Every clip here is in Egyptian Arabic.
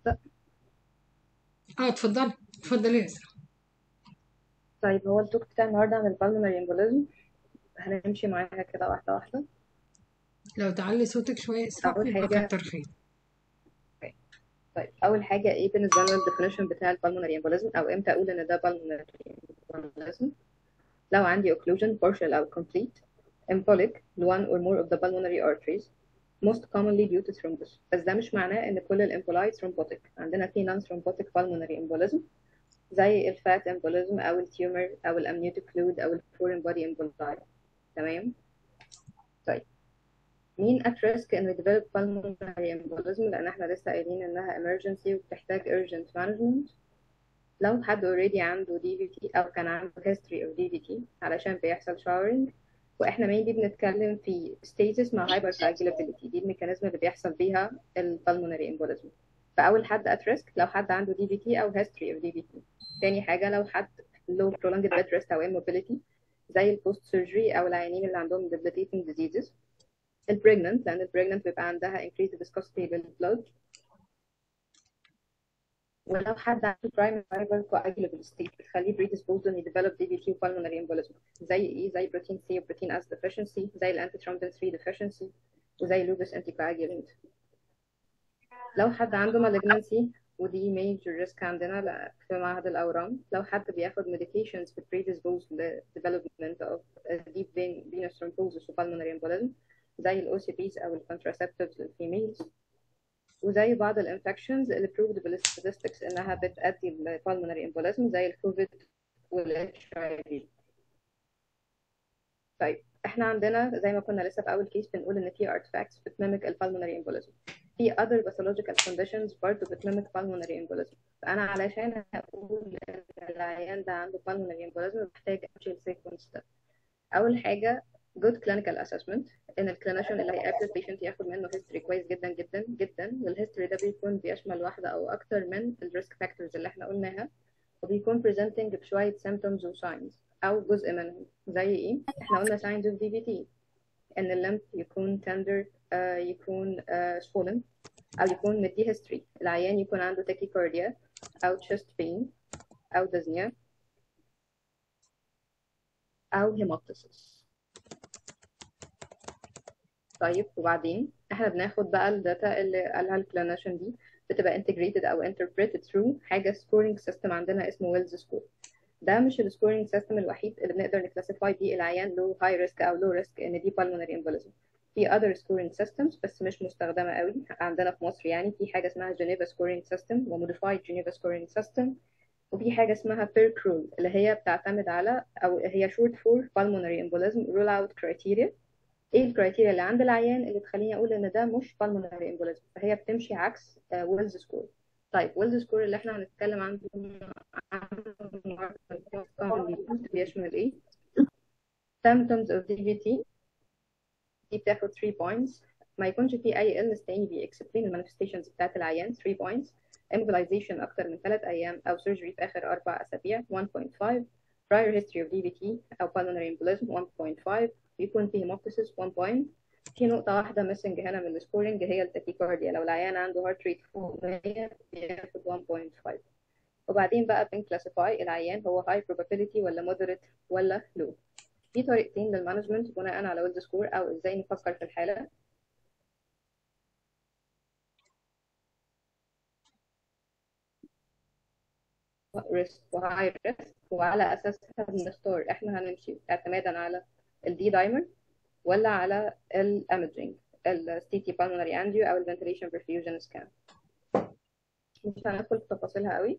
أبدأ اه اتفضلي اتفضلي يا اسراء طيب هو التوك بتاع النهاردة عن البالمونري امبوليزم هنمشي معاها كده واحدة واحدة لو تعلي صوتك شويه يا اسراء أول يبقى حاجة كتر خير طيب أول حاجة إيه بالنسبة لنا الديفينيشن بتاع البالمونري امبوليزم أو إمتى أقول إن ده بالمونري امبوليزم لو عندي occlusion partial أو complete embolic to one or more of the pulmonary arteries most commonly due to thrombus بس ده مش معناه إن كل الامبولاي thrombotic عندنا في non thrombotic pulmonary embolism زي الفات embolism أو التيومر أو الامنيوتيك fluid أو الفورين body emboli تمام طيب مين at risk إنه يديفلوب pulmonary embolism لأن احنا لسه قايلين إنها emergency وبتحتاج urgent management لو حد already عنده DVT أو كان عنده history of DVT علشان بيحصل showering واحنا mainly بنتكلم في stages مع hypercoagulability دي الميكانيزم اللي بيحصل بيها ال pulmonary embolism فأول حد at risk لو حد عنده DVT أو history of DVT تاني حاجة لو حد low prolonged bed rest أو immobility زي ال post surgery أو العيانين اللي عندهم debilitating diseases ال pregnant لأن ال pregnant بيبقى عندها increased viscosity بالبلود ولو حد عنده primary hypercoagulable state بتخليه predisposed إنه يديفلوب DVT و pulmonary embolism زي إيه؟ زي بروتين C و بروتين S deficiency زي ال antithrombin 3 deficiency وزي lupus anticoagulant لو حد عنده malignancy ودي major risk عندنا ل- في معهد الأورام لو حد بياخد medications بت predispose ل development of deep vein venous thrombosis و pulmonary embolism زي ال OCPs أو ال contraceptives للفيميلز وزي بعض الانفكشنز اللي proved بالستاتستكس إنها بتأدي ل pulmonary embolism زي الكوفيد وال HIV طيب احنا عندنا زي ما كنا لسه في اول كيس بنقول ان في artifacts بتميمك البالمونري embolism في other pathological conditions برضه بتميمك pulmonary embolism فانا علشان اقول ان العيان ده عنده pulmonary embolism محتاج امشي السيكونس ده اول حاجه good clinical assessment ان الكلينيشن اللي هيقابل البيشنت ياخد منه history كويس جدا جدا جدا والهيستوري ده بيكون بيشمل واحده او اكتر من الريسك فاكتورز اللي احنا قلناها وبيكون presenting بشويه symptoms و signs او جزء منهم زي ايه احنا قلنا signs of DVT ان اللمف يكون tender آه يكون آه swollen او يكون مدي history العيان يكون عنده tachycardia او chest pain او dyspnea او hemoptysis طيب وبعدين احنا بناخد بقى الداتا اللي قالها الكلينيشن دي بتبقى integrated او interpreted through حاجه scoring system عندنا اسمه ويلز سكور ده مش السكورينج سيستم الوحيد اللي بنقدر نكلاسيفاي بيه العيان لو هاي ريسك او لو ريسك ان دي pulmonary embolism في other scoring systems بس مش مستخدمة قوي عندنا في مصر يعني في حاجة اسمها جنيفا scoring system و modified جنيفا scoring system وفي حاجة اسمها PERC rule اللي هي بتعتمد على أو هي short for pulmonary embolism rule out criteria ايه الكرايتيريا اللي عند العيان اللي تخليني اقول ان ده مش pulmonary embolism فهي بتمشي عكس ويلز سكور طيب ويلز سكور اللي احنا هنتكلم عنه عنه بيشمل ايه symptoms of DVT دي بتاخد 3 points ما يكونش في اي illness تاني بيexplain المانيفستيشنز بتاعت العيان 3 points immobilization اكتر من 3 ايام او surgery في اخر 4 اسابيع 1.5 prior history of DVT او pulmonary embolism 1.5 بيكون فيه hemoptysis 1 point في نقطة واحدة missing هنا من السكورينج هي التاكيكارديا لو العيان عنده heart rate فوق 100 بياخد 1.5 وبعدين بقى بنكلاسيفاي العيان هو high probability ولا moderate ولا low في طريقتين للمانجمنت بناء على ويلد سكور او ازاي نفكر في الحالة ريسك وهاي ريسك وعلى اساسها بنختار احنا هنمشي اعتمادا على الدي دايمر ولا على الامجنج السي تي بالمونري انجيو او الفنتيليشن برفيوجن سكان مش هندخل في تفاصيلها قوي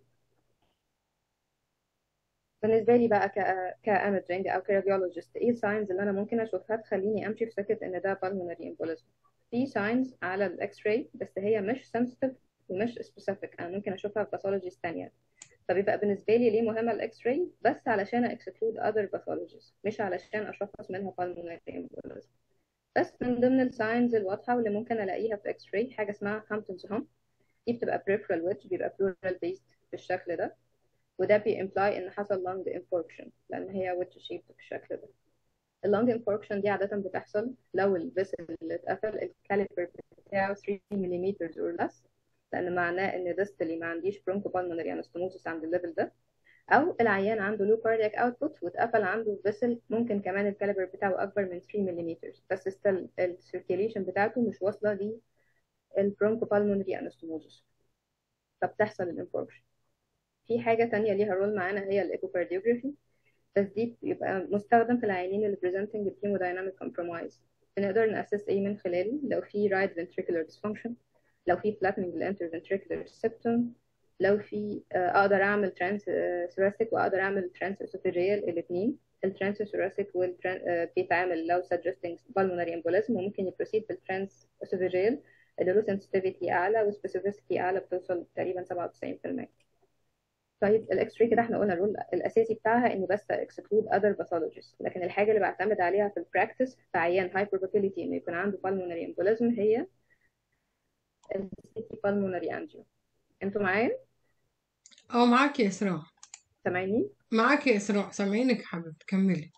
بالنسبه لي بقى ك كامجنج او كراديولوجيست ايه الساينز اللي انا ممكن اشوفها تخليني امشي في سكه ان ده بالمونري امبوليزم في ساينز على الاكس راي بس هي مش سنسيتيف ومش سبيسيفيك انا ممكن اشوفها في باثولوجيز ثانيه فبيبقى بالنسبه لي ليه مهمه الاكس راي بس علشان اكسكلود اذر باثولوجيز مش علشان اشخص منها بالمونري امبوليزم بس من ضمن الساينز الواضحه واللي ممكن الاقيها في اكس راي حاجه اسمها هامبتونز هوم دي بتبقى peripheral wedge بيبقى pleural based بالشكل ده وده بيمبلاي ان حصل lung infarction لان هي wedge shaped بالشكل ده اللونج انفاركشن دي عادة بتحصل لو الفيسل اللي اتقفل الكاليبر بتاعه 3 ملم or less لان معناه ان ديستالي ما عنديش برونكو بالمونري انستموزس عند الليفل ده او العيان عنده لو كاردياك اوتبوت واتقفل عنده فيسل ممكن كمان الكاليبر بتاعه اكبر من 3 ملم بس ستيل السيركيليشن بتاعته مش واصله للبرونكو بالمونري انستموزس فبتحصل الانفورميشن في حاجه تانية ليها رول معانا هي الايكوكارديوجرافي بس دي بيبقى مستخدم في العيانين اللي presenting بهيمودايناميك كومبرومايز بنقدر نأسس ايه من خلاله لو في right ventricular dysfunction لو في flattening الانترفنتريكولار septum لو في اقدر اعمل ترانس ثوراسيك واقدر اعمل ترانس اسوفيجيال الاثنين الترانس ثوراسيك بيتعامل لو suggesting pulmonary embolism وممكن يبروسيد بالترانس اسوفيجيال اللي له sensitivity اعلى وسبيسيفيسيتي اعلى بتوصل تقريبا 97% طيب الاكس راي كده احنا قلنا الرول الاساسي بتاعها اني بس اكسكلود اذر باثولوجيز لكن الحاجه اللي بعتمد عليها في البراكتس في عيان هاي probability انه يكون عنده pulmonary embolism هي السيتي pulmonary angio انتوا معايا اه معاك يا اسراء سامعيني معاك يا اسراء سامعينك يا حبيبتي كملي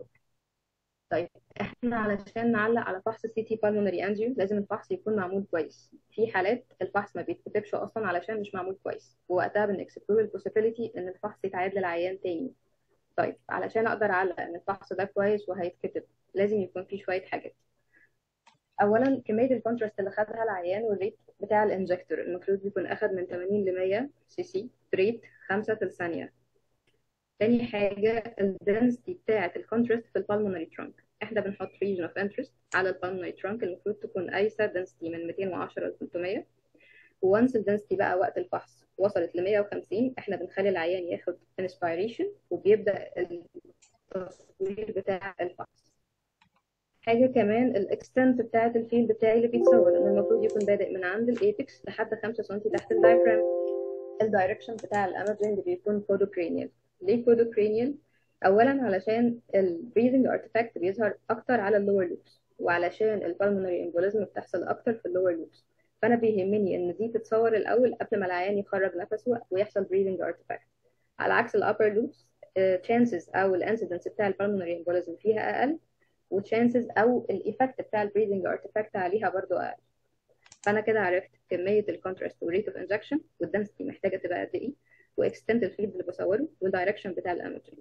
طيب احنا علشان نعلق على فحص السي تي بالمونري انجيو لازم الفحص يكون معمول كويس في حالات الفحص ما بيتكتبش اصلا علشان مش معمول كويس ووقتها بنكسبلور البوسيبيليتي ان الفحص يتعاد للعيان تاني طيب علشان اقدر اعلق ان الفحص ده كويس وهيتكتب لازم يكون فيه شويه حاجات اولا كميه الكونتراست اللي خدها العيان والريت بتاع الانجكتور المفروض يكون اخد من 80 ل 100 سي سي بريت 5 في الثانيه تاني حاجه الدنسيتي بتاعه الكونتراست في البالمونري ترانك احنا بنحط region of interest على البالمونري ترانك المفروض تكون قايسه density من 210 ل 300 وانس الدنسيتي بقى وقت الفحص وصلت ل 150 احنا بنخلي العيان ياخد inspiration وبيبدا التصوير بتاع الفحص حاجة كمان الاكستنت بتاعة الفيلد بتاعي اللي بيتصور ان المفروض يكون بادئ من عند الايبكس لحد 5 سم تحت الدايفرام الدايركشن بتاع الامازون بيكون كودوكرينيال ليه كودوكرينيال اولا علشان البريذنج ارتفاكت بيظهر اكتر على اللور لوبس وعلشان البالمونري امبوليزم بتحصل اكتر في اللور لوبس فانا بيهمني ان دي تتصور الاول قبل ما العيان يخرج نفسه ويحصل بريذنج ارتفاكت على عكس الابر لوبس تشانسز او الانسيدنس بتاع البالمونري امبوليزم فيها اقل وتشانسز او الايفكت بتاع البريذنج ارتفاكت عليها برضو اقل فانا كده عرفت كميه الكونتراست وريت اوف انجكشن والدنسيتي محتاجه تبقى قد ايه واكستنت الفيلد اللي بصوره والدايركشن بتاع الامتري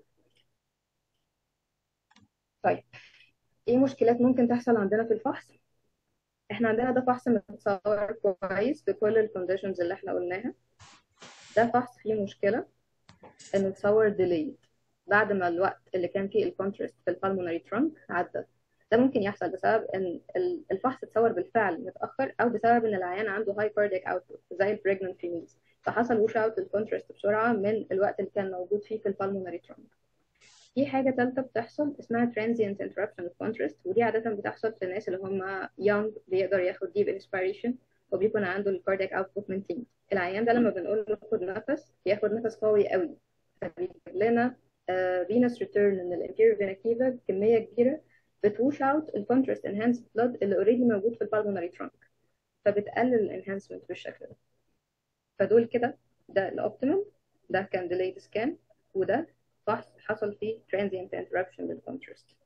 طيب ايه مشكلات ممكن تحصل عندنا في الفحص احنا عندنا ده فحص متصور كويس بكل الكونديشنز اللي احنا قلناها ده فحص فيه مشكله انه اتصور ديليد بعد ما الوقت اللي كان فيه الكونتراست في البالمونري ترانك عدى ده ممكن يحصل بسبب ان الفحص اتصور بالفعل متاخر او بسبب ان العيان عنده هاي كاردياك اوتبوت زي البريجننت فيميلز فحصل وش اوت الكونتراست بسرعه من الوقت اللي كان موجود فيه في البالمونري ترانك في حاجه ثالثه بتحصل اسمها transient interruption of contrast ودي عاده بتحصل في الناس اللي هم young بيقدر ياخد deep inspiration وبيكون عنده الكاردياك اوتبوت maintained العيان ده لما بنقول له خد نفس بياخد نفس قوي قوي فبيجيب لنا فينوس ريتيرن من الانتيريور فينا كيفا بكميه كبيره بتوش اوت الكونتراست انهانس بلاد اللي اوريدي موجود في البالمونري ترانك فبتقلل الانهانسمنت بالشكل ده فدول كده ده الاوبتيمم ده كان delayed scan وده فحص حصل فيه transient interruption للكونتراست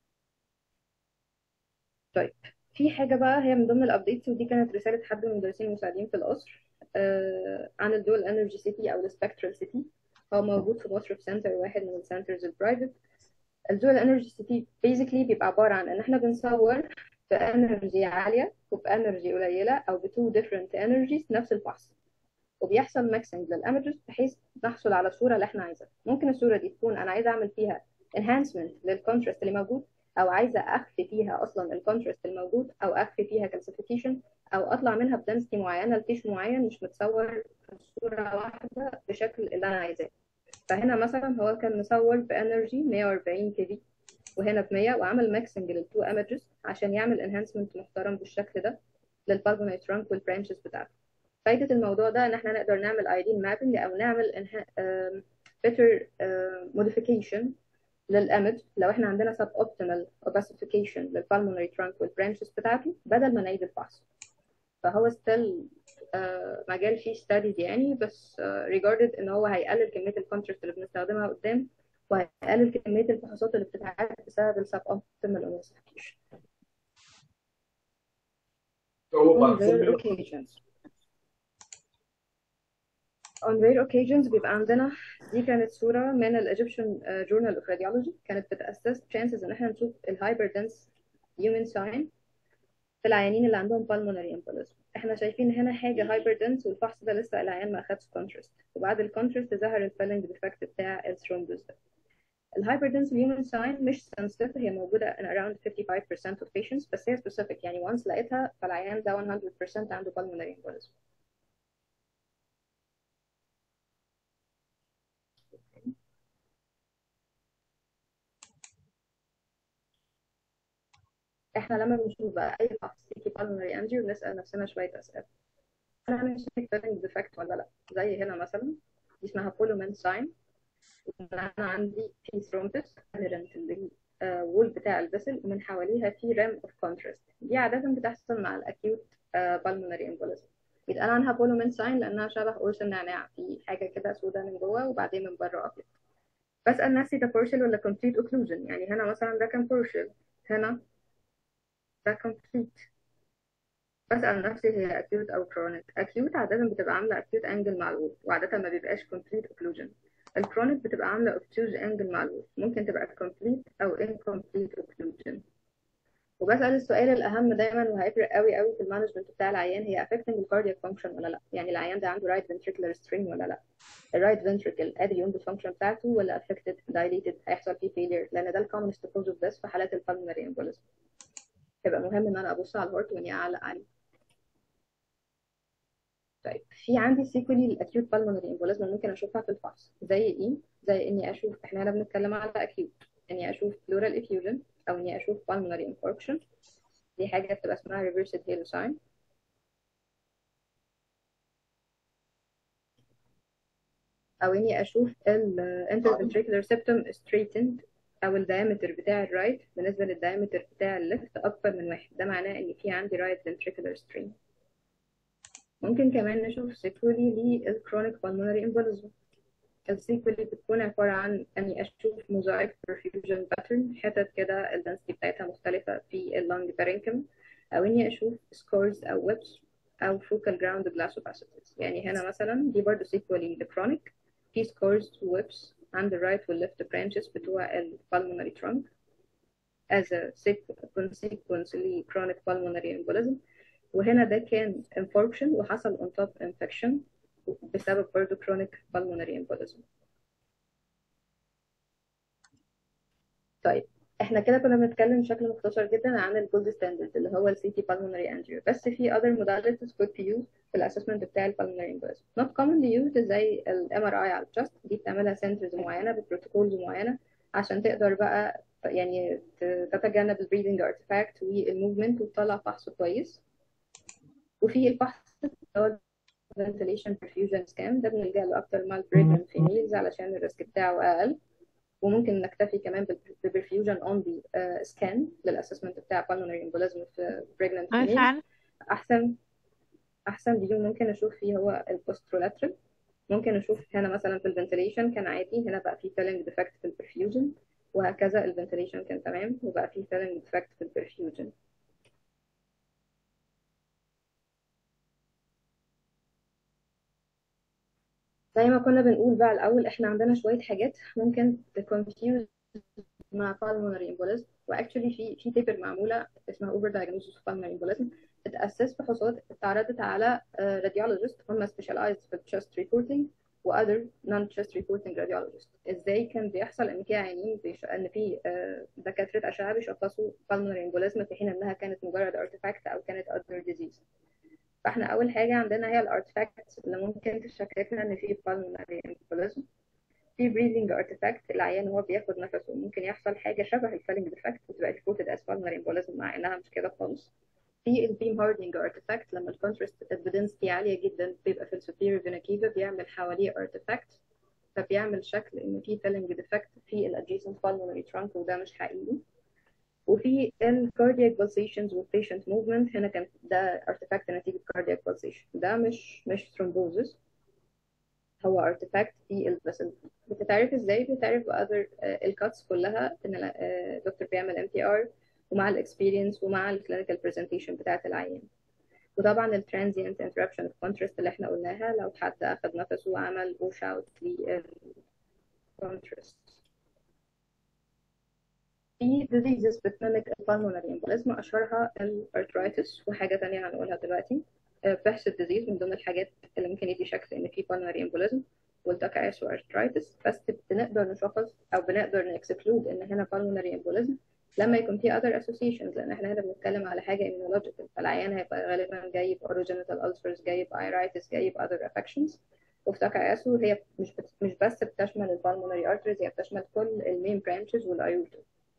طيب في حاجة بقى هي من ضمن الابديتس ودي كانت رسالة حد من المدرسين المساعدين في القصر آه عن الدول انرجي سيتي او السبكترال سيتي هو موجود في مصر في سنتر واحد من السنترز البرايفت الدول انرجي سيتي بيزيكلي بيبقى عبارة عن ان احنا بنصور بانرجي عالية وبانرجي قليلة او بتو ديفرنت انرجيز نفس الفحص وبيحصل ميكسنج للايمجز بحيث نحصل على الصوره اللي احنا عايزاها ممكن الصوره دي تكون انا عايزه اعمل فيها enhancement للكونتراست اللي موجود او عايزه اخفي فيها اصلا الكونتراست الموجود او اخفي فيها كالسيفيكيشن او اطلع منها بدنسيتي معينه لتيشو معين مش متصور في صوره واحده بشكل اللي انا عايزاه فهنا مثلا هو كان مصور بانرجي 140 كي في وهنا ب 100 وعمل ميكسنج للتو ايمجز عشان يعمل انهانسمنت محترم بالشكل ده للبالبوناي ترانك والبرانشز بتاعته فايدة الموضوع ده ان احنا نقدر نعمل ايدين مابنج او نعمل better modification للامج لو احنا عندنا sub optimal opacification للpulmonary trunk والبرانشز بتاعته بدل ما نعيد الفحص فهو still مجال فيه studies يعني بس regarded ان هو هيقلل كمية الكونتراست اللي بنستخدمها قدام وهيقلل كمية الفحوصات اللي بتتعاد بسبب السب optimal opacification هو on rare بعد occasions on rare occasions بيبقى عندنا دي كانت صورة من ال Egyptian uh, Journal of Radiology كانت بتأسس chances إن احنا نشوف ال hyperdense human sign في العيانين اللي عندهم pulmonary embolism احنا شايفين هنا حاجة hyperdense والفحص ده لسه العيان ما أخدش contrast وبعد الكونتراست ظهر الفيلنج ديفكت بتاع الثرومبوس ده الهايبردنس human sign مش sensitive هي موجودة in around 55% of patients بس هي specific يعني once لقيتها فالعيان ده 100% عنده pulmonary embolism احنا لما بنشوف بقى اي فحص سيكي pulmonary angio بنسأل نفسنا شوية أسئلة انا مش فيلنج ديفكت ولا لا زي هنا مثلا دي اسمها بولومين ساين انا عندي في ثرومبس adherent للوول بتاع الفيسل ومن حواليها في ريم اوف كونتراست دي عادة بتحصل مع الاكيوت بالمونري امبوليزم يتقال عنها بولومين ساين لانها شبه قرص النعناع في حاجة كده سوداء من جوه وبعدين من بره ابيض بسأل نفسي ده partial ولا complete occlusion يعني هنا مثلا ده كان partial هنا ده complete بسأل نفسي هي acute أو chronic acute عادة بتبقى عاملة acute angle مع الوول وعادة ما بيبقاش complete occlusion الكرونيك بتبقى عاملة obtuse angle مع الوول ممكن تبقى complete أو incomplete occlusion وبسأل السؤال الأهم دايما وهيفرق قوي قوي في المانجمنت بتاع العيان هي affecting الكاردياك function ولا لا يعني العيان ده عنده right ventricular strain ولا لا الرايت ventricle قادر ينبض function بتاعته ولا affected dilated هيحصل فيه failure لأن ده ال commonest cause of death في حالات ال pulmonary embolism يبقى مهم إن أنا أبص على الهارت وإني أعلق عليه طيب في عندي سيكولي الاكيوت بالمونري امبوليزم ممكن اشوفها في الفحص زي ايه زي اني اشوف احنا هنا بنتكلم على اكيوت اني اشوف pleural effusion او اني اشوف pulmonary infarction دي حاجه بتبقى اسمها reversed halo sign او اني اشوف ال interventricular septum straightened او الدايمتر بتاع الرايت بالنسبه للدايمتر بتاع الليفت اكبر من واحد ده معناه ان في عندي right ventricular strain ممكن كمان نشوف سيكولي للكرونيك pulmonary embolism السيكولي بتكون عبارة عن أني أشوف موزايك perfusion pattern حتت كده الدنسيتي بتاعتها مختلفة في اللنج بارينكم أو إني أشوف scores أو ويبس أو focal ground glass opacities يعني هنا مثلا دي برضه سيكولي للكرونيك في scores ويبس عند الرايت والليفت branches بتوع ال pulmonary trunk as a consequence ل chronic pulmonary embolism وهنا ده كان infarction وحصل on top infection بسبب برضه chronic pulmonary embolism طيب احنا كده كنا بنتكلم بشكل مختصر جدا عن الجولد ستاندرد اللي هو ال CT pulmonary angio بس في other modalities could be used في الاسسمنت بتاع ال pulmonary embolism not commonly used زي ال MRI على الجست دي بتعملها سنترز معينة ببروتوكولز معينة عشان تقدر بقى يعني تتجنب ال breathing artifact والموفمنت وتطلع فحص كويس وفي الفحص اللي هو ventilation perfusion scan ده بنلجأ له أكتر مع البريجننت فيميلز علشان الريسك بتاعه أقل وممكن نكتفي كمان بالبرفيوجن اونلي سكان للاسسمنت بتاع pulmonary embolism في pregnant females احسن احسن فيو ممكن اشوف فيه هو البوسترولاترال ممكن اشوف هنا مثلا في الفنتليشن كان عادي هنا بقى في filling defect في البرفيوجن وهكذا الفنتليشن كان تمام وبقى في filling defect في البرفيوجن زي ما كنا بنقول بقى الأول إحنا عندنا شوية حاجات ممكن تكونفيوز مع pulmonary embolism واكشولي في في بيبر معمولة اسمها over diagnosis of pulmonary embolism اتأسس فحوصات اتعرضت على radiologist هم specialized في chest reporting و other non chest reporting radiologist ازاي كان بيحصل ان في عيانين بيش... ان في دكاترة أشعة بيشخصوا pulmonary embolism في حين انها كانت مجرد artifact او كانت other disease فاحنا اول حاجه عندنا هي الارتفاكتس اللي ممكن تشككنا ان في pulmonary embolism في breathing artifact العيان وهو بياخد نفسه ممكن يحصل حاجه شبه الفيلنج ديفكت وتبقى reported as pulmonary embolism مع انها مش كده خالص في البيم هاردنج artifact لما الكونتراست density عاليه جدا بيبقى في السوبيريور فينا كيفا بيعمل حواليه artifact فبيعمل شكل ان في فيلنج ديفكت في الادجيسنت pulmonary trunk وده مش حقيقي وفي ال cardiac pulsations وال patient movement هنا كان ده artifact نتيجة cardiac pulsation ده مش مش thrombosis هو artifact في الفيسل بتتعرف ازاي بتتعرف بأذر الكاتس كلها ان الدكتور بيعمل MTR ومع الاكسبيرينس ومع الكلينيكال برزنتيشن بتاعت العيان وطبعا ال transient interruption of contrast اللي احنا قلناها لو حد أخد نفسه وعمل push out لل contrast في diseases بتملك pulmonary embolism أشهرها الارترايتس وحاجة تانية هنقولها دلوقتي بحث disease من ضمن الحاجات اللي ممكن يدي شك إن في pulmonary embolism والتكايس وارترايتس بس بنقدر نشخص أو بنقدر نكسكلود إن هنا pulmonary embolism لما يكون في other associations لأن احنا هنا بنتكلم على حاجة immunological فالعيان هيبقى غالبا جاي ب orogenital ulcers جاي ب iritis جاي ب other affections وفي تكايسو هي مش بت... مش بس بتشمل ال pulmonary arteries هي بتشمل كل المين branches والأيوتا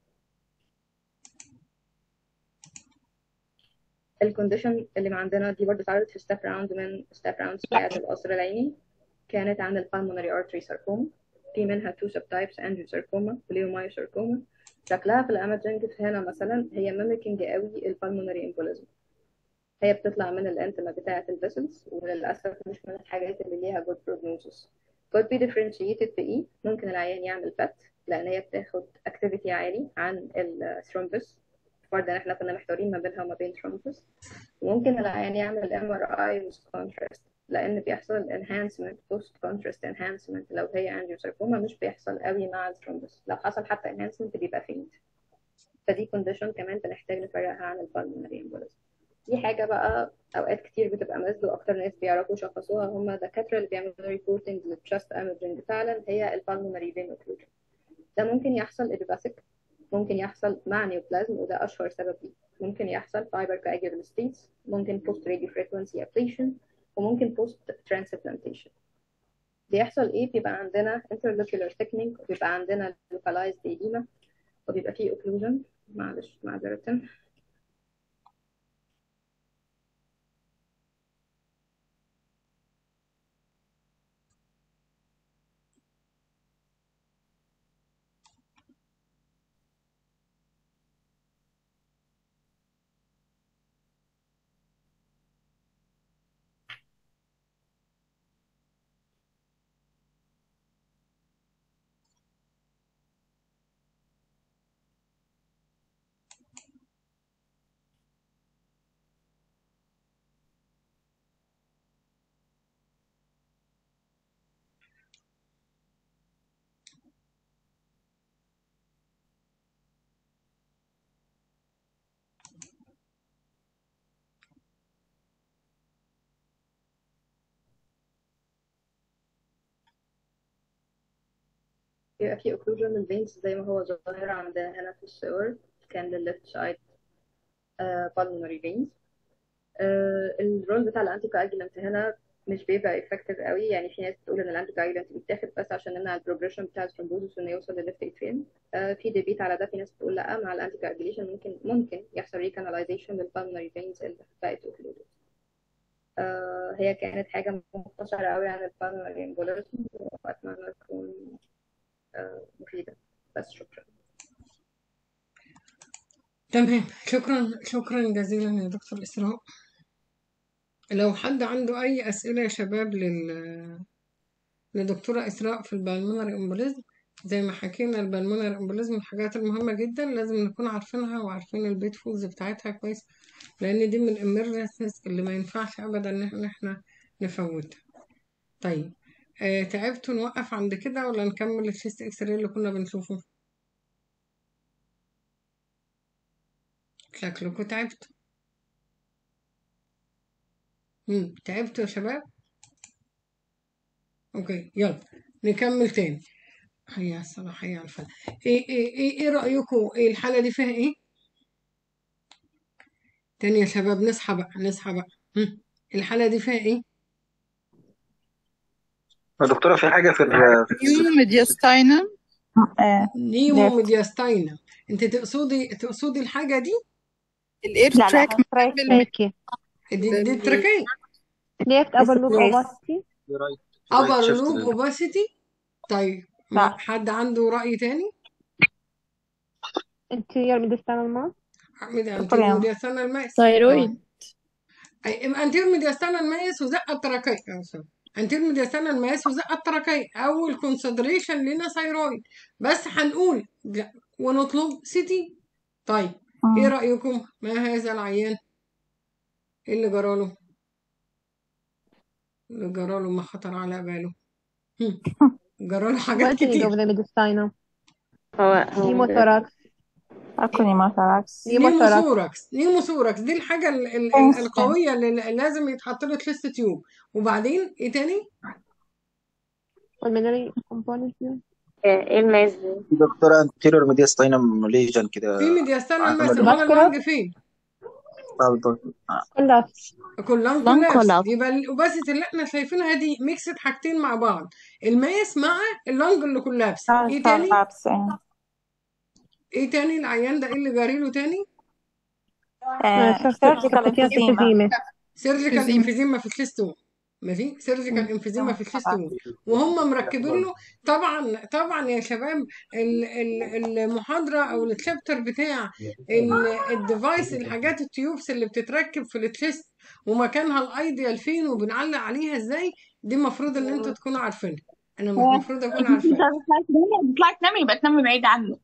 الكونديشن اللي عندنا دي برضه اتعرضت في ستيب راوند من ستيب راوندز بتاعت القصر العيني كانت عن ال pulmonary artery sarcoma في منها two subtypes angiosarcoma وleiomyosarcoma شكلها في الاماجنج هنا مثلا هي ميميكينج قوي ال pulmonary embolism هي بتطلع من الانتما بتاعة الفيسلز وللأسف مش من الحاجات اللي ليها good prognosis could be differentiated بإيه ممكن العيان يعمل PET لأن هي بتاخد activity عالي عن الثرومبس برضه احنا كنا محتارين ما بينها وما بين ثرومبس وممكن العيان يعمل MRI with contrast لأن بيحصل enhancement post contrast enhancement لو هي angiosarcoma مش بيحصل قوي مع الثرومبس لو حصل حتى enhancement بيبقى faint فدي condition كمان بنحتاج نفرقها عن ال pulmonary embolism دي حاجة بقى أوقات كتير بتبقى مزد وأكتر ناس بيعرفوا يشخصوها هم الدكاترة اللي بيعملوا ريبورتنج للتشست ايمجنج فعلا هي البالمونري فين اوكلوجن ده ممكن يحصل إديباسيك ممكن يحصل مع نيوبلازم وده أشهر سبب ليه ممكن يحصل فايبر كاجر ستيتس ممكن بوست راديو فريكونسي ابليشن وممكن بوست ترانسبلانتيشن بيحصل ايه بيبقى عندنا interlocular thickening وبيبقى عندنا localized edema وبيبقى فيه occlusion معلش معذرة بيبقى فيه occlusion للفينز زي ما هو ظاهر عندنا هنا في الصور كان للليفت سايد pulmonary veins آه، الرول بتاع الانتي كواجولانت هنا مش بيبقى effective قوي يعني في ناس بتقول ان الانتي كواجولانت بيتاخد بس عشان نمنع البروجريشن بتاع الثرومبوزس وانه يوصل للليفت اتريم آه، في ديبيت على ده في ناس بتقول لا مع الانتي كواجوليشن ممكن ممكن يحصل ريكاناليزيشن للبالمونري فينز اللي بقت اوكلودد آه، هي كانت حاجة مختصرة قوي عن البالمونري امبوليزم وأتمنى تكون آه، مفيدة بس شكرا تمام شكرا شكرا جزيلا يا دكتور إسراء لو حد عنده أي أسئلة يا شباب لل لدكتورة إسراء في البلمونري امبوليزم زي ما حكينا البلمونري امبوليزم من الحاجات المهمة جدا لازم نكون عارفينها وعارفين البيت فودز بتاعتها كويس لأن دي من الامرجنسيز اللي ما ينفعش أبدا إن إحنا إحنا نفوتها طيب آه تعبتوا نوقف عند كده ولا نكمل الشيست اكس راي اللي كنا بنشوفه شكلكم تعبتوا مم. تعبتوا يا شباب اوكي يلا نكمل تاني حيا الصلاة حيا الفلاح ايه ايه ايه ايه رأيكم ايه الحالة دي فيها ايه تاني يا شباب نصحى بقى نصحى بقى مم. الحالة دي فيها ايه يا دكتورة في حاجة في ال في يوم ميدياستاينم آه نيمو ليفت ميدياستاينا انت تقصدي تقصدي الحاجة دي الاير لا لا تراك هسترايك مكمل تراكي دي, دي لل- التركية ليفت ابر لوب يس اوباستي رايت upper رايت شيفت loop opacity طيب ما لا حد عنده رأي تاني anterior mediastinal mass أعمل دكتور anterior ياما mediastinal mass اه ثايرويد أي- anterior mediastinal mass وزقة التركية اه سوري anterior mediastinal mass وزقة التركية أول consideration لنا ثايرويد بس هنقول لا ونطلب سي تي طيب ايه مم. رأيكم ما هذا العيان ايه اللي جراله اللي جراله ما خطر على باله هم. جراله حاجات What do you كتير of the mediastinum? هو هو Pneumothorax. Acronymotorax. Pneumothorax. نيموثوركس نيموثوركس دي الحاجة ال ال ال Constant. القوية اللي لازم يتحط له تلست تيوب وبعدين ايه تاني؟ Pulmonary component. ايه الماس دي دكتورة انتيريور ميدياستاينم ليجن كده في ميدياستانا عامل الماس امال Vascular. اللنج فين؟ Collapse. كلهم Lung كولابس collapse. يبقى الاوباسيتي اللي احنا شايفينها دي ميكسد حاجتين مع بعض الماس مع اللنج اللي كولابس ايه تاني؟ Collapse. آه. ايه تاني العيان ده ايه اللي جاريله تاني؟ آه، surgical Esophageal emphysema. emphysema. سيرجيكال emphysema. انفيزيما في الكليستون ماشي سيرجيكال انفيزيما في الكليستون وهم مركبين له طبعا طبعا يا شباب ال- ال- المحاضره او الشابتر بتاع ال- الديفايس الحاجات التيوبس اللي بتتركب في التشيست ومكانها الايديال فين وبنعلق عليها ازاي دي المفروض ان انتوا تكونوا عارفينها انا المفروض اكون عارفاها بتطلعي تنامي يبقى تنامي بعيد عنه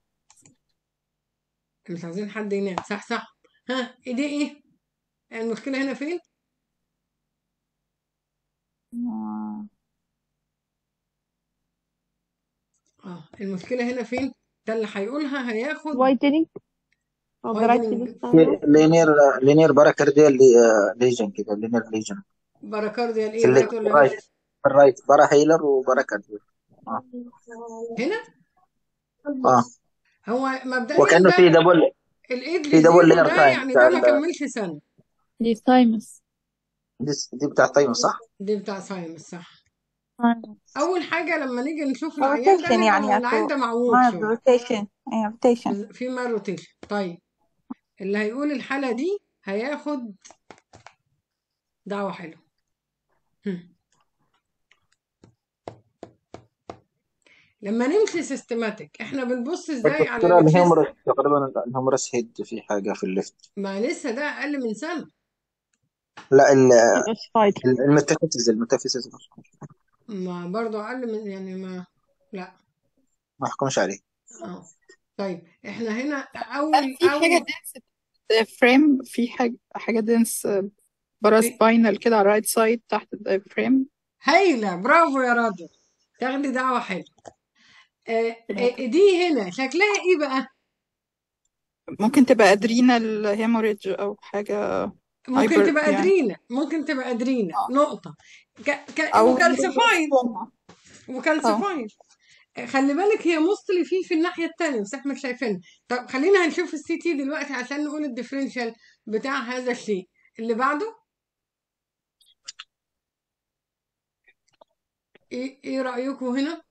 مش عايزين حد ينام صح صح ها ايه دي ايه المشكله هنا فين آه. اه المشكله هنا فين ده اللي هيقولها هياخد Widening of the right widening mediastinum. لينير لينير باراكارديال ليجن كده لينير ليجن باراكارديال في ايه الليفت رايت ولا رايت ليفت في الرايت بارا هيلر وباراكارديال اه هنا اه هو مبدئيا وكانه في ده دبل الايد في دبل لزيرو لير ده تايم يعني بتاع ده ما ال- كملش سنه دي thymus. دي, دي بتاع التايم صح؟ دي بتاع سايمس صح آه. اول حاجه لما نيجي نشوف العيان ده rotation نفهم يعني العيان أكو ده معوج ما شويه rotation أيوة rotation في ما روتيشن طيب اللي هيقول الحاله دي هياخد دعوه حلوه هم. لما نمشي سيستماتيك احنا بنبص ازاي على دكتورة التشيست الهيومرس تقريبا الهيومرس هيد في حاجة في الليفت ما لسه ده اقل من سنه لا ال- It's vital. ال- الميتافيزيز الميتافيزيز ما برضو اقل من يعني ما لا ما احكمش عليه اه طيب احنا هنا اول هل في حاجة اول دنس فريم في حاجة حاجة دنس برا في سباينال كده على الرايت سايد تحت الفريم هايله برافو يا رضوى تاخدي دعوه حلوه آه آه دي هنا شكلها ايه بقى ممكن تبقى ادرينال هيموريدج او حاجة ممكن هايبر تبقى يعني ادرينا ممكن تبقى ادرينا اه نقطه ك... ك... او وكالسيفايد اه وكالسيفايد خلي بالك هي مصلي فيه في الناحيه التانيه بس احنا مش شايفينها طب خلينا هنشوف السي تي دلوقتي عشان نقول الديفرنشال بتاع هذا الشيء اللي بعده ايه ايه رايكم هنا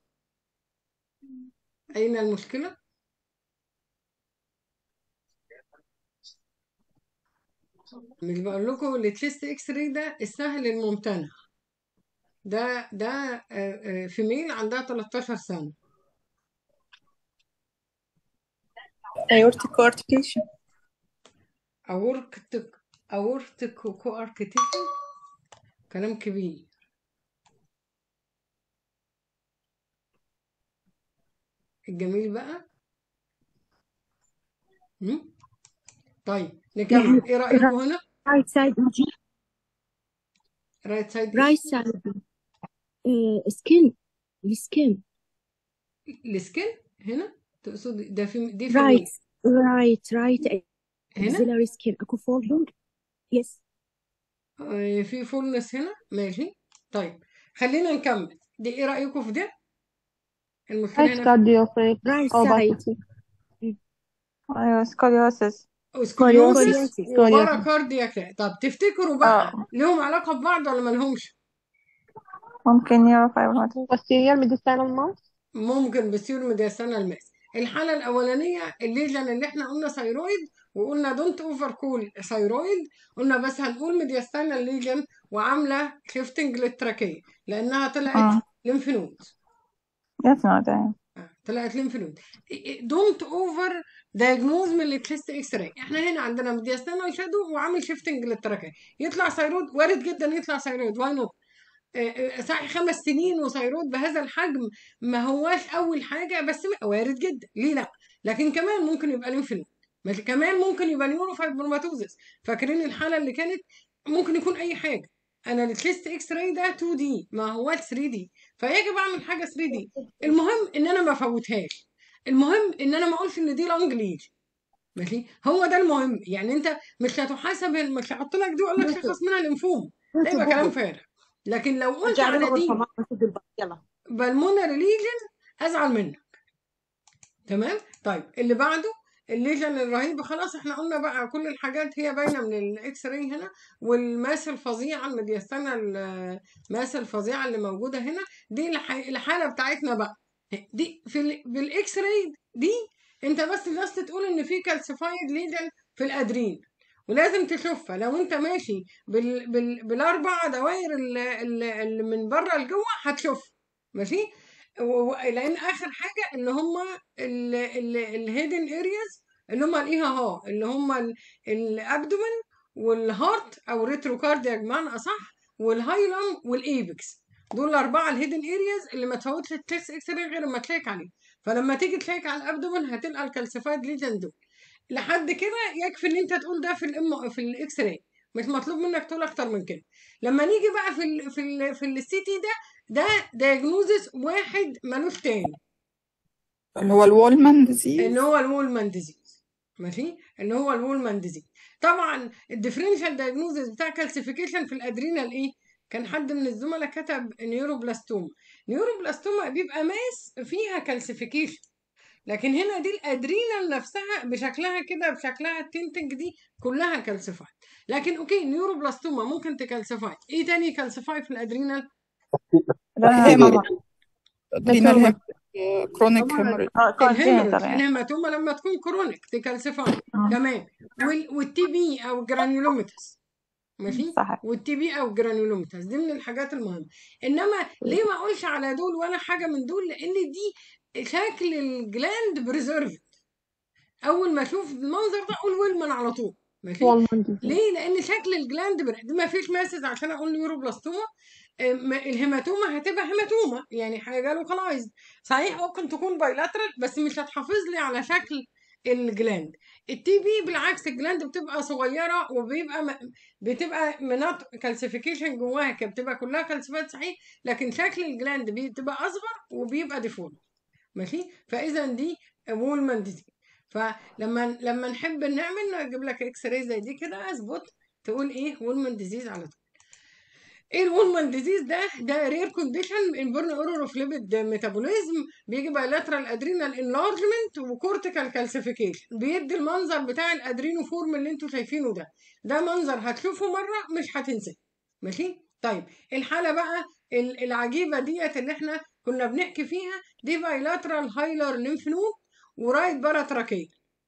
اين المشكله مش بقول لكم التشيست اكس راي ده السهل الممتنع ده ده فيميل عندها 13 سنه aortic coarctation اوركتك اورتك كواركتيشن كلام كبير الجميل بقى مم؟ طيب نكمل ايه رايكم هنا right side رايت سايد right side uh, skin skin السكن هنا تقصد ده في دي فيميل right right right هنا axillary skin اكو folding yes آه، في فولنس هنا ماشي طيب خلينا نكمل دي ايه رايكم في ده المشكله Right هنا cardiophobic right side opacity. أيوة scoliosis سكوليوسيس scoliosis وبارا كاردياك طب تفتكروا بقى اه لهم علاقه ببعض ولا مالهمش ممكن neurofibromatosis posterior mediastinal mass ممكن بسيول ميدياسانا الماس الحالة الأولانية الليجن اللي احنا قلنا ثايرويد وقلنا دونت اوفر كول ثايرويد قلنا بس هنقول ميدياسانا الليجن وعاملة شيفتنج للتراكية لأنها طلعت اه ليمف نود lymph node أيوة آه، طلعت ليمف نود دونت اوفر دايجنوز من التشيست اكس راي احنا هنا عندنا ميدياسانا شادو وعامل شيفتنج للتراكية يطلع ثايرويد وارد جدا يطلع ثايرويد واي نوت صحيح خمس سنين وثيرويد بهذا الحجم ما هواش اول حاجه بس وارد جدا ليه لا لكن كمان ممكن يبقى ليمف نود بس كمان ممكن يبقى نيورو فايبروماتوزس فاكرين الحاله اللي كانت ممكن يكون اي حاجه انا التشيست اكس راي ده 2 دي ما هو 3 دي فيجب اعمل حاجه 3 دي المهم ان انا ما افوتهاش المهم ان انا ما اقولش ان دي لونج ليج ماشي هو ده المهم يعني انت مش هتحاسب مش هحط لك دي واقول لك شخص منها الانفوم ده يبقى كلام فارغ لكن لو قلت رجع لنا على دي غرفة ما ناخد الباقي يلا بالمونري ليجن ازعل منك تمام طيب اللي بعده الليجن الرهيب خلاص احنا قلنا بقى كل الحاجات هي باينه من الاكس راي هنا والماس الفظيعه المديستانه الماس الفظيعه اللي موجوده هنا دي الح- الحاله بتاعتنا بقى دي في ال- بالاكس راي دي انت بس بس تقول ان في كالسيفايد ليجن في الادرين ولازم تشوفها لو انت ماشي بال بال بالاربع دوائر اللي, اللي اللي من بره لجوه هتشوفها ماشي و- و- لان اخر حاجه اللي هم الهيدن ارياز اللي هم الايه ها اللي هم ال- الابدومن والهارت او ريتروكارديا بمعنى اصح والهايلم والايبكس دول الاربعه الهيدن ارياز اللي ما تفوتش التست اكس راي غير ما تشيك عليه فلما تيجي تشيك على الابدومن هتلقى الكالسيفايد ليجن دول لحد كده يكفي ان انت تقول ده في الام في الاكس راي مش مطلوب منك تقول اكتر من كده لما نيجي بقى في ال في ال في السي تي ده ده دايجنوزس واحد ملوش تاني اللي هو الوولمان ان ديزيز هو الوولمان ديزيز ماشي ان هو الوولمان ديزيز طبعا الديفرنشال دايجنوزس بتاع كالسيفيكيشن في الادرينال ايه كان حد من الزملاء كتب نيوروبلاستوما نيوروبلاستوما بيبقى ماس فيها كالسيفيكيشن لكن هنا دي الادرينال نفسها بشكلها كده بشكلها التنتج دي كلها كالسيفاي لكن اوكي نيوروبلاستوما ممكن تكالسيفاي ايه تاني كالسيفاي في الادرينال رنا هيموريج طبعا ادرينال هيموريج. كرونيك طبعا هيموريج اه كونجنتال الهيموريج يعني الهيماتوما لما تكون كرونيك تكالسيفاي مم. تمام وال... والتي بي او جرانيولوميتس ماشي صح والتي بي او جرانيولوميتس دي من الحاجات المهمه انما ليه ما اقولش على دول ولا حاجه من دول لان دي شكل الجلاند بريزيرف اول ما اشوف المنظر ده اقول ويلمان على طول ماشي والمان ديزيز ليه لان شكل الجلاند بر... ما فيش ماسز عشان اقول نيوروبلاستوما أم، الهيماتوما هتبقى هيماتوما يعني حاجه لوكالايزد صحيح ممكن تكون بايلاترال بس مش هتحافظ لي على شكل الجلاند التي بي بالعكس الجلاند بتبقى صغيره وبيبقى م... بتبقى مناطق كالسيفيكيشن جواها كده بتبقى كلها كالسيفات صحيح لكن شكل الجلاند بتبقى اصغر وبيبقى ديفولت ماشي فاذا دي وولمان ديزيز فلما لما نحب نعمل نجيب لك اكس راي زي دي كده اظبط تقول ايه وولمان ديزيز على طول ايه الوولمان ديزيز ده ده رير كونديشن انبورن اورور اوف ليبيد ميتابوليزم بيجي بايلاترال ادرينال انلارجمنت وكورتيكال كالسيفيكيشن بيدي المنظر بتاع الادرينو فورم اللي انتوا شايفينه ده ده منظر هتشوفه مره مش هتنساه ماشي طيب الحاله بقى ال- العجيبه ديت اللي احنا كنا بنحكي فيها دي بايلاترال هايلر ليمف نود ورايت باراتراكيه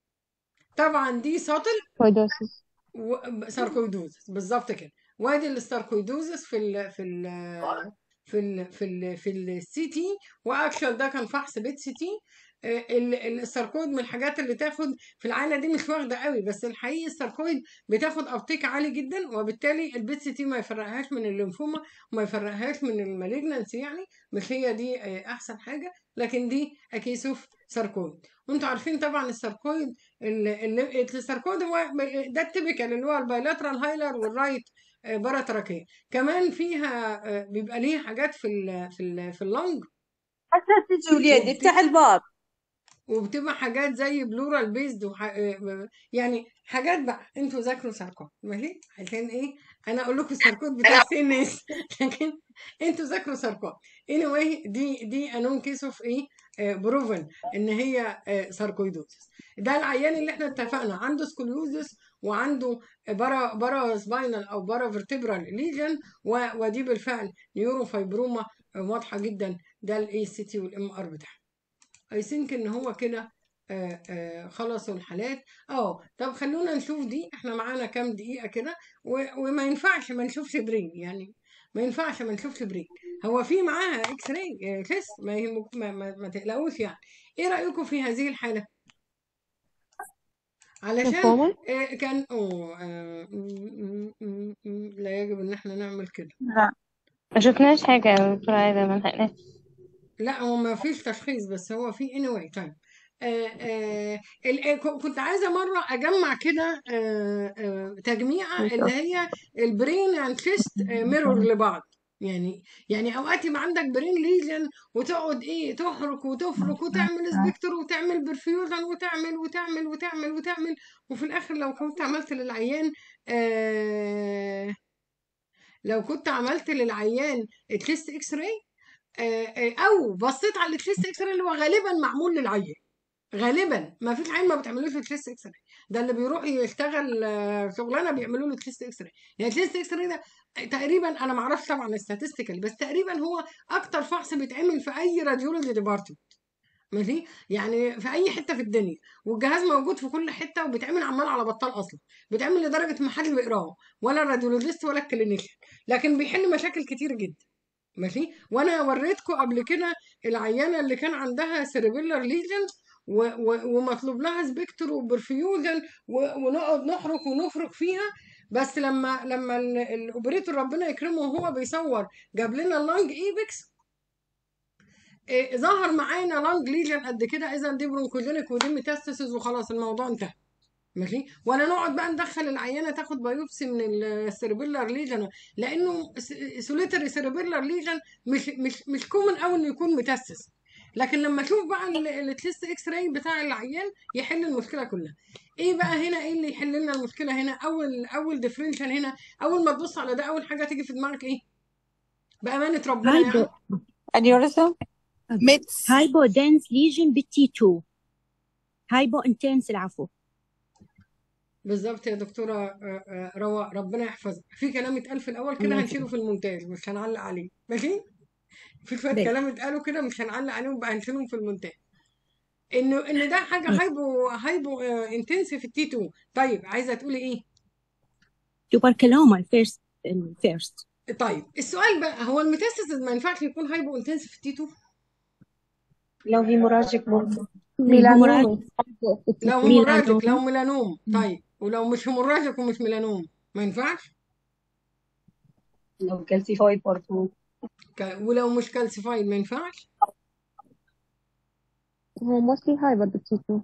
طبعا دي ساطل فايدوسيس و- ساركويدوزس بالظبط كده وادي الساركويدوزس في ال في ال في ال في ال في السي تي واكشن ده كان فحص بيت سي تي آه، ال- ال- الساركويد من الحاجات اللي تاخد في العائله دي مش واخده قوي بس الحقيقي الساركويد بتاخد ابتيك عالي جدا وبالتالي البيت سي تي ما يفرقهاش من الليمفوما وما يفرقهاش من المالجنسي يعني مش هي دي آه، احسن حاجه لكن دي اكيسوف ساركويد وانتوا عارفين طبعا الساركويد ال- ال- الساركويد هو ده التيبيكال اللي هو البايلاترال هايلر والرايت آه، باراتراكيه كمان فيها آه، بيبقى ليه حاجات في ال في ال في اللنج حسيت جوليان افتح الباب وبتبقى حاجات زي بلورال بيزد وح... آه، يعني حاجات بقى انتوا ذاكروا ساركوت ماشي عشان ايه انا اقول لكم الساركوت بتاع سي ان اس لكن انتوا ذاكروا ساركوت anyway دي دي انون كيس اوف ايه آه، بروفن ان هي آه، ساركويدوزس ده العيان اللي احنا اتفقنا عنده سكوليوزس وعنده برا برا سباينال او برا فيرتبرال ليجن ودي بالفعل نيورو فايبروما آه، واضحه جدا ده الاي سي تي والام ار بتاعها اي ثينك ان هو كده آه، آه، خلصوا الحالات اه طب خلونا نشوف دي احنا معانا كام دقيقة كده و- وما ينفعش ما نشوفش برين يعني ما ينفعش ما نشوفش برين هو في معاها اكس راي تيست ما, يهمك- ما, ما, ما تقلقوش يعني ايه رأيكم في هذه الحالة علشان ليمفوما آه، كان اوه آه، م- م- م- م- لا يجب ان احنا نعمل كده لا ما شفناش حاجة يا دكتورة عايدة ما لحقناش لا هو ما فيش تشخيص بس هو في anyway طيب آه، آه، ال- آه، ك- كنت عايزه مره اجمع كده آه، آه، تجميعه اللي هي البرين اند تشيست ميرور لبعض يعني يعني اوقات يبقى عندك برين ليجن وتقعد ايه تحرك وتفرك وتعمل سبكتر وتعمل برفيوجن وتعمل وتعمل وتعمل وتعمل وفي الاخر لو كنت عملت للعيان آه لو كنت عملت للعيان تشيست اكس راي او بصيت على التشيست اكس راي اللي هو غالبا معمول للعيان غالبا ما فيش عين ما بتعملوش التشيست اكس راي ده اللي بيروح يشتغل آه، شغلانه بيعملوا له تشيست اكس راي يعني التشيست اكس راي ده تقريبا انا ما اعرفش طبعا statistical بس تقريبا هو اكتر فحص بيتعمل في اي راديولوجي ديبارتمنت ماشي يعني في اي حته في الدنيا والجهاز موجود في كل حته وبيتعمل عمال على بطال اصلا بيتعمل لدرجه ما حدش بيقراه ولا الراديولوجيست ولا الكلينيشن لكن بيحل مشاكل كتير جدا ماشي وانا وريتكم قبل كده العيانه اللي كان عندها سيربيلر ليجن و و ومطلوب لها سبكتر وبرفيوجن و- ونقعد نحرك ونفرك فيها بس لما لما ال- الاوبريتور ربنا يكرمه وهو بيصور جاب لنا اللانج ايبكس إيه ظهر معانا لانج ليجن قد كده اذا دي برونكوجينيك ودي ميتاستاسيس وخلاص الموضوع انتهى ماشي ولا نقعد بقى ندخل العيانه تاخد بايوبسي من السيربيلر ليجن لانه سوليتري سيربيلر ليجن مش مش مش كومن قوي انه يكون متاسس لكن لما اشوف بقى التليست اكس راي بتاع العيان يحل المشكله كلها ايه بقى هنا ايه اللي يحل لنا المشكله هنا اول اول ديفرنشال هنا اول ما تبص على ده اول حاجه تيجي في دماغك ايه بامانه ربنا هايبو يعني aneurysm ميتس هايبو دنس ليجن بالتي 2 هايبو انتنس العفو بالظبط يا دكتوره آه، آه، رواء ربنا يحفظك في كلام اتقال في الاول كده الله هنشيله يسلمك في المونتاج مش هنعلق عليه ماشي في شويه باي كلام اتقالوا كده مش هنعلق عليهم بقى هنشيلهم في المونتاج انه ان ده حاجه هايبو هايبو انتنسيف التي 2 طيب عايزه تقولي ايه توبركلوما الفيرست الفيرست طيب السؤال بقى هو الميتاستاسيس ما ينفعش يكون هايبو انتنسيف التي 2 لو هيموراجيك ممكن الهيموراجيك لو هيموراجيك لو ميلانوما ميلانوم طيب ولو مش هيموراجيك ومش ميلانوم ما ينفعش لو كالسيفايد برضه ك- ولو مش كالسيفايد ما ينفعش هو mostly هايبر بالتيتو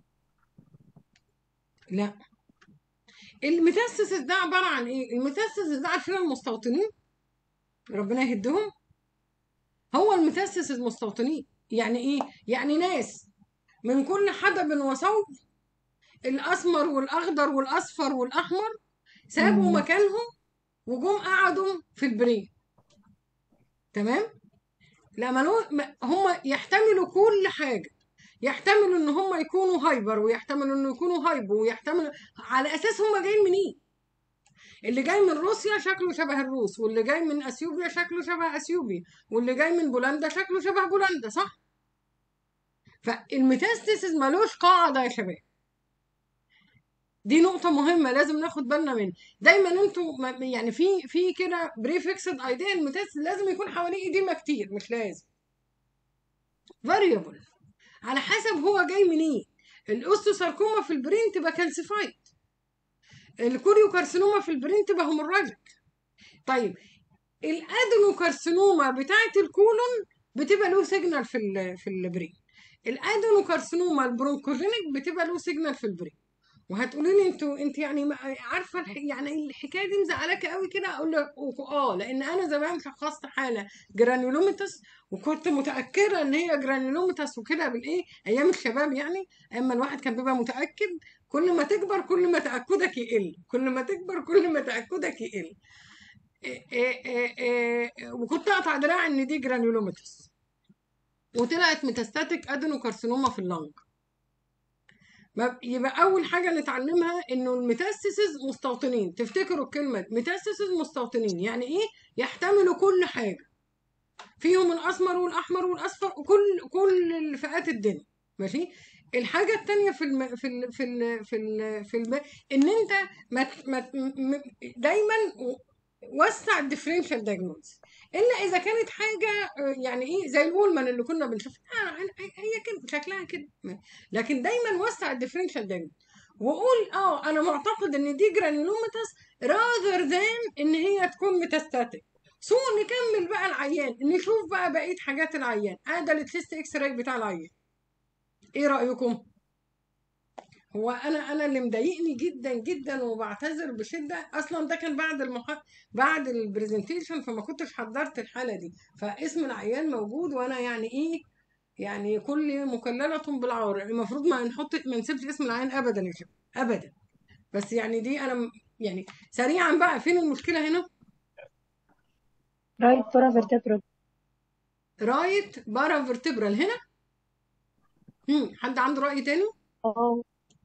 لا الميتاستاسيس ده عباره عن ايه الميتاستاسيس ده عارفين المستوطنين ربنا يهدهم هو الميتاستاسيس مستوطنين يعني ايه يعني ناس من كل حدب وصوب الاسمر والاخضر والاصفر والاحمر سابوا مكانهم وجم قعدوا في البريك تمام لا ملو... ما- هم يحتملوا كل حاجه يحتملوا ان هم يكونوا هايبر ويحتملوا انه يكونوا هايبو ويحتملوا على اساس هم جايين منين اللي جاي من روسيا شكله شبه الروس واللي جاي من اثيوبيا شكله شبه اثيوبي واللي جاي من بولندا شكله شبه بولندا صح فالميتاستاسيس ملوش قاعده يا شباب دي نقطة مهمة لازم ناخد بالنا منها دايما انتوا ما- يعني في في كده بريفكسد ايديا الميتاستاسيس لازم يكون حواليه ايديما كتير مش لازم فاريبل على حسب هو جاي منين الاوستوساركوما في البرين تبقى كالسيفايد الكوريوكارسينوما في البرين تبقى هيموراجيك طيب الادينوكارسينوما بتاعت الكولون بتبقى له سيجنال في ال في البرين الادينوكارسينوما البرونكوجينيك بتبقى له سيجنال في البرين وهتقولي لي انتوا انت يعني ما- عارفه الح- يعني الحكايه دي مزعلاكي قوي كده اقول لك اه لان انا زمان شخصت حاله جرانيولوميتس وكنت متاكده ان هي جرانيولوميتس وكده بالايه ايام الشباب يعني اما الواحد كان بيبقى متاكد كل ما تكبر كل ما تاكدك يقل كل ما تكبر كل ما تاكدك يقل إيه إيه إيه إيه وكنت اقطع دراعي ان دي جرانيولوميتس وطلعت ميتاستاتيك ادينوكارسينوما في اللنج ما- يبقى اول حاجه نتعلمها انه الميتاستاسيس مستوطنين تفتكروا الكلمه ميتاستاسيس مستوطنين يعني ايه يحتملوا كل حاجه فيهم الاسمر والاحمر والاصفر وكل كل الفئات الدنيا ماشي الحاجه التانية في الم... في ال... في ال... في ال... في الم... ان انت ما... ت- ما... ت- م... دايما وسع الديفرنشال دايجنوز الا اذا كانت حاجه آه، يعني ايه زي الولمان اللي كنا بنشوفها آه هي هي كده شكلها كده لكن دايما وسع الديفرنشال دايجنوز وقول اه انا معتقد ان دي جرانيولوماتس راذر ذان ان هي تكون ميتاستاتيك سو نكمل بقى العيان نشوف بقى بقيه حاجات العيان اه ده التست اكس راي بتاع العيان ايه رايكم هو انا انا اللي مضايقني جدا جدا وبعتذر بشده اصلا ده كان بعد المح... بعد البرزنتيشن فما كنتش حضرت الحاله دي فاسم العيان موجود وانا يعني ايه يعني كل مكلله بالعار المفروض ما نحط ما نسيبش اسم العيان ابدا يا شباب ابدا بس يعني دي انا م- يعني سريعا بقى فين المشكله هنا رايت برا فيرتبرال رايت بارا فيرتبرال هنا هم. حد عنده راي تاني اه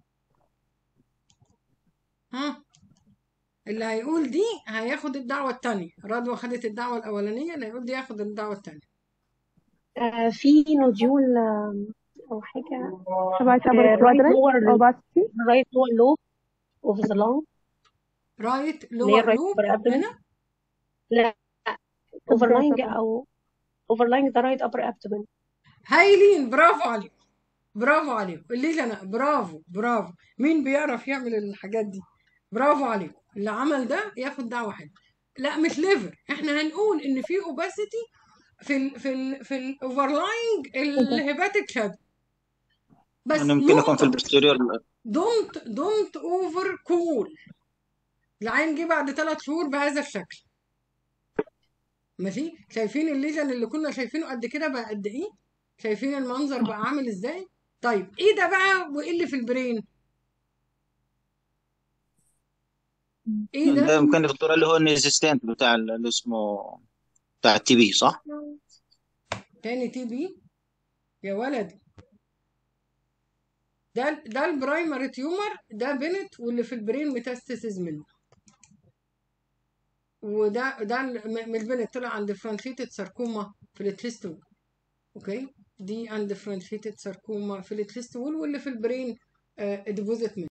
ها اللي هيقول دي هياخد الدعوة التانية رضوى خدت الدعوة الأولانية اللي هيقول دي ياخد الدعوة التانية آه، في نوديول آم، او حاجه about upper رايت quadrant لور opacity رايت لور لوب اوف ذا لونج رايت اللي هي لور الرايت لوب upper abdomen هنا لا overlying او overlying the right upper abdomen هايلين برافو عليكم برافو عليكم الليلة أنا برافو برافو مين بيعرف يعمل الحاجات دي برافو عليكم اللي عمل ده ياخد دعوة حلوة لا مش ليفر احنا هنقول ان في اوباسيتي في ال في ال في الاوفرلاينج الهيباتيك شادو بس انه ممكن يكون في نقطة البوستيريور دونت دونت اوفر كول العين جه بعد ثلاث شهور بهذا الشكل ماشي شايفين الليجن اللي كنا شايفينه قد كده بقى قد ايه شايفين المنظر بقى عامل ازاي طيب ايه ده بقى وايه اللي في البرين ايه ده ده ممكن دكتور اللي هو النيزستنت بتاع ال- اللي اسمه بتاع التي بي صح؟ تاني تي بي يا ولدي ده ده البرايمري تيومر ده بنت واللي في البرين ميتاستاسيز منه وده ده ال- م- من البنت طلع عند فرانشيتد ساركوما في التليست وول اوكي دي عند فرانشيتد ساركوما في التليست وول واللي في البرين ديبوزيت منه